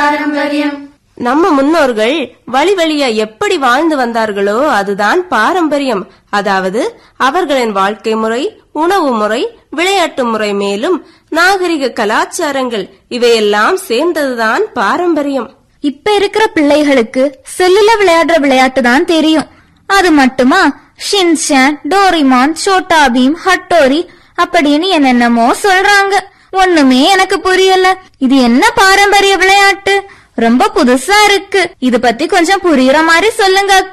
பாரம்பரியம் நம்ம முன்னோர்கள் வழி வழியா எப்படி வாழ்ந்து வந்தார்களோ அதுதான் பாரம்பரியம் அதாவது அவர்களின் வாழ்க்கை முறை உணவு முறை விளையாட்டு முறை மேலும் நாகரிக கலாச்சாரங்கள் இவையெல்லாம் சேர்ந்ததுதான் பாரம்பரியம் இப்ப இருக்கிற பிள்ளைகளுக்கு செல்லுல விளையாடுற விளையாட்டு தான் தெரியும் அது மட்டுமா Shinchan Doraemon Chhota Bheem Hattori அப்படின்னு என்னென்னமோ சொல்றாங்க ஒண்ணுமே எனக்கு புரியல இது என்ன பாரம்பரிய விளையாட்டு ரொம்ப புதுசா இருக்கு இது பத்தி கொஞ்சம் புரியுற மாதிரி சொல்லுங்க அக்கா